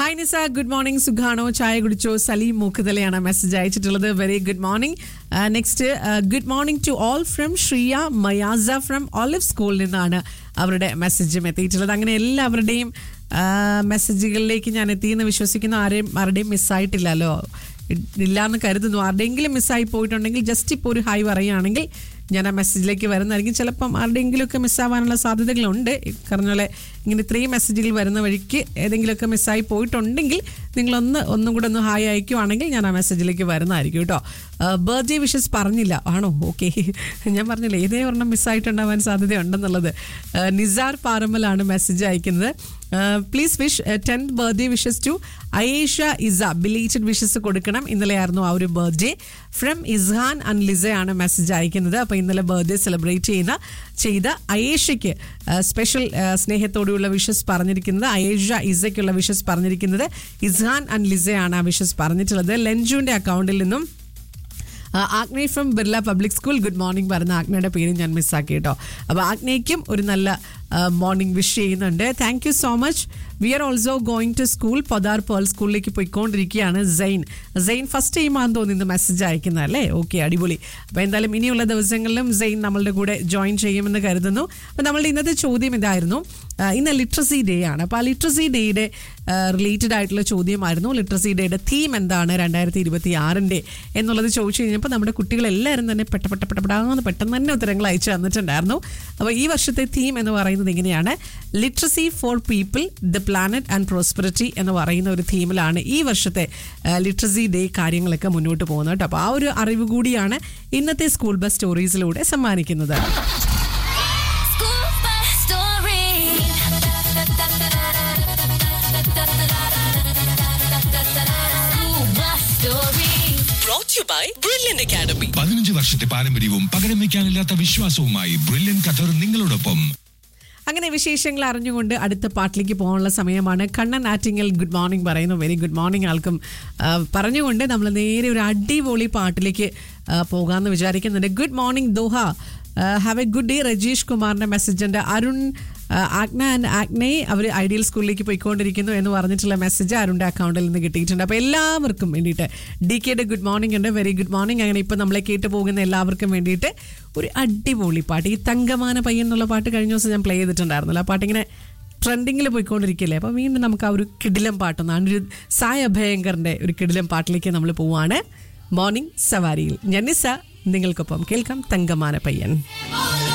Hi നിസ good morning സുഖാണോ ചായ കുടിച്ചോ സലീം മൂക്കുതലയാണ് മെസ്സേജ് അയച്ചിട്ടുള്ളത് very good morning next good morning to all from Shriya മയാസ ഫ്രം ഓലിവ് സ്കൂളിൽ നിന്നാണ് അവരുടെ മെസ്സേജും എത്തിയിട്ടുള്ളത് അങ്ങനെ എല്ലാവരുടെയും ആ, മെസ്സേജുകളിലേക്ക് ഞാൻ എത്തിയെന്ന് വിശ്വസിക്കുന്ന ആരെയും ആരുടെയും മിസ്സായിട്ടില്ലല്ലോ ഇല്ല എന്ന് കരുതുന്നു ആരുടെയെങ്കിലും മിസ്സായി പോയിട്ടുണ്ടെങ്കിൽ ജസ്റ്റ് ഇപ്പോൾ ഒരു ഹായ് പറയുകയാണെങ്കിൽ ഞാൻ ആ മെസ്സേജിലേക്ക് വരുന്നതായിരിക്കും ചിലപ്പം ആരുടെയെങ്കിലുമൊക്കെ മിസ്സാവാനുള്ള സാധ്യതകളുണ്ട് ഈ പറഞ്ഞ പോലെ ഇങ്ങനെ ഇത്രയും മെസ്സേജുകൾ വരുന്ന വഴിക്ക് ഏതെങ്കിലുമൊക്കെ മിസ്സായി പോയിട്ടുണ്ടെങ്കിൽ നിങ്ങളൊന്ന് ഒന്നും കൂടെ ഒന്ന് ഹായ് അയക്കുവാണെങ്കിൽ ഞാൻ ആ മെസ്സേജിലേക്ക് വരുന്നതായിരിക്കും കേട്ടോ ബർത്ത്ഡേ വിഷസ് പറഞ്ഞില്ല ആണോ ഓക്കെ ഞാൻ പറഞ്ഞില്ല ഏതേ ഒരെണ്ണം മിസ്സായിട്ടുണ്ടാവാൻ സാധ്യതയുണ്ടെന്നുള്ളത് ആ, നിസാർ പാറമ്മലാണ് മെസ്സേജ് അയക്കുന്നത് please wish tenth birthday wishes to Ayesha Isa belated wishes കൊടുക്കണം ഇന്നലെയായിരുന്നു ആ ഒരു ബർത്ത്ഡേ ഫ്രം ഇസ്ഹാൻ ആൻഡ് ലിസയാണ് മെസ്സേജ് അയക്കുന്നത് അപ്പോൾ ഇന്നലെ ബർത്ത്ഡേ സെലിബ്രേറ്റ് ചെയ്യുന്ന ചെയ്ത അയേഷയ്ക്ക് സ്പെഷ്യൽ സ്നേഹത്തോടെയുള്ള വിഷസ് പറഞ്ഞിരിക്കുന്നത് അയേഷ ഇസയ്ക്കുള്ള വിഷസ് പറഞ്ഞിരിക്കുന്നത് ഇസ്ഹാൻ ആൻഡ് ലിസയാണ് ആ വിഷസ് പറഞ്ഞിട്ടുള്ളത് ലെഞ്ചുവിൻ്റെ അക്കൗണ്ടിൽ നിന്നും ആ, Agne from Birla public school good morning പറഞ്ഞ ആഗ്നയുടെ പേര് ഞാൻ മിസ്സാക്കി കേട്ടോ അപ്പോൾ ആഗ്നയ്ക്കും ഒരു നല്ല മോർണിംഗ് വിഷ് ചെയ്യുന്നുണ്ട് thank you so much we are also going to school Podar Pearl സ്കൂളിലേക്ക് പോയിക്കൊണ്ടിരിക്കുകയാണ് സെയിൻ സെയിൻ ഫസ്റ്റ് ടൈമാണെന്ന് തോന്നുന്നു മെസ്സേജ് അയക്കുന്നത് അല്ലേ ഓക്കെ അടിപൊളി അപ്പോൾ എന്തായാലും ഇനിയുള്ള ദിവസങ്ങളിലും സെയിൻ നമ്മളുടെ കൂടെ ജോയിൻ ചെയ്യുമെന്ന് കരുതുന്നു അപ്പോൾ നമ്മളുടെ ഇന്നത്തെ ചോദ്യം ഇതായിരുന്നു ആ, ഇന്ന് ലിറ്ററസി ഡേ ആണ് അപ്പോൾ ആ ലിറ്ററസി ഡേയുടെ റിലേറ്റഡ് ആയിട്ടുള്ള ചോദ്യമായിരുന്നു ലിറ്ററസി ഡേയുടെ തീം എന്താണ് രണ്ടായിരത്തി ഇരുപത്തി ആറിൻ്റെ എന്നുള്ളത് ചോദിച്ചു കഴിഞ്ഞപ്പോൾ നമ്മുടെ കുട്ടികളെല്ലാവരും തന്നെ പെട്ട പെട്ട പെട്ടപ്പെടാന്ന് പെട്ടെന്ന് തന്നെ ഉത്തരങ്ങൾ അയച്ചു തന്നിട്ടുണ്ടായിരുന്നു അപ്പോൾ ഈ വർഷത്തെ തീം എന്ന് പറയുന്നത് ഇങ്ങനെയാണ് literacy for people the planet and prosperity എന്ന് പറയുന്ന ഒരു തീമിലാണ് ഈ വർഷത്തെ ലിറ്ററസി ഡേ കാര്യങ്ങളൊക്കെ മുന്നോട്ട് പോകുന്നത് കേട്ടോ അപ്പോൾ ആ ഒരു അറിവ് കൂടിയാണ് ഇന്നത്തെ സ്കൂൾ ബസ് സ്റ്റോറീസിലൂടെ സമ്മാനിക്കുന്നത് School bus story. School bus story. brought to you by Brilliant Academy. പതിനഞ്ച് വർഷത്തെ പാരമ്പര്യവും പകരം വയ്ക്കാനില്ലാത്ത വിശ്വാസവുമായി ബ്രില്യൻ ഖത്തർ നിങ്ങളോടൊപ്പം അങ്ങനെ വിശേഷങ്ങൾ അറിഞ്ഞുകൊണ്ട് അടുത്ത പാട്ടിലേക്ക് പോകാനുള്ള സമയമാണ് കണ്ണൻ ആറ്റിങ്ങൽ ഗുഡ് മോർണിംഗ് പറയുന്നു വെരി ഗുഡ് മോർണിംഗ് ആൾക്കും ആ, പറഞ്ഞുകൊണ്ട് നമ്മൾ നേരെ ഒരു അടിപൊളി പാട്ടിലേക്ക് ആ, പോകാമെന്ന് വിചാരിക്കുന്നുണ്ട് good morning Doha have a good day Rajeesh കുമാറിന്റെ മെസ്സേജ് ഉണ്ട് അരുൺ ആ, ആഗ്ന ആൻഡ് ആഗ്നെ അവർ ഐഡിയൽ സ്കൂളിലേക്ക് പോയിക്കൊണ്ടിരിക്കുന്നു എന്ന് പറഞ്ഞിട്ടുള്ള മെസ്സേജ് അരുണിന്റെ അക്കൗണ്ടിൽ നിന്ന് കിട്ടിയിട്ടുണ്ട് അപ്പോൾ എല്ലാവർക്കും വേണ്ടിയിട്ട് ഡി കെയുടെ ഗുഡ് മോർണിംഗ് ഉണ്ട് വെരി ഗുഡ് മോർണിംഗ് അങ്ങനെ ഇപ്പോൾ നമ്മളെ കേട്ട് പോകുന്ന എല്ലാവർക്കും വേണ്ടിയിട്ട് ഒരു അടിപൊളി പാട്ട് ഈ തങ്കമാന പയ്യൻ എന്നുള്ള പാട്ട് കഴിഞ്ഞ ദിവസം ഞാൻ പ്ലേ ചെയ്തിട്ടുണ്ടായിരുന്നല്ലോ ആ പാട്ടിങ്ങനെ ട്രെൻഡിങ്ങിൽ പോയിക്കൊണ്ടിരിക്കില്ലേ അപ്പോൾ വീണ്ടും നമുക്ക് ആ ഒരു കിടിലം പാട്ടൊന്നാണ് ഒരു സായ അഭയങ്കറിന്റെ ഒരു കിടിലം പാട്ടിലേക്ക് നമ്മൾ പോവാണ് മോർണിംഗ് സവാരിയിൽ ഞാൻ നിസ നിങ്ങൾക്കൊപ്പം കേൾക്കാം തങ്കമാന പയ്യൻ All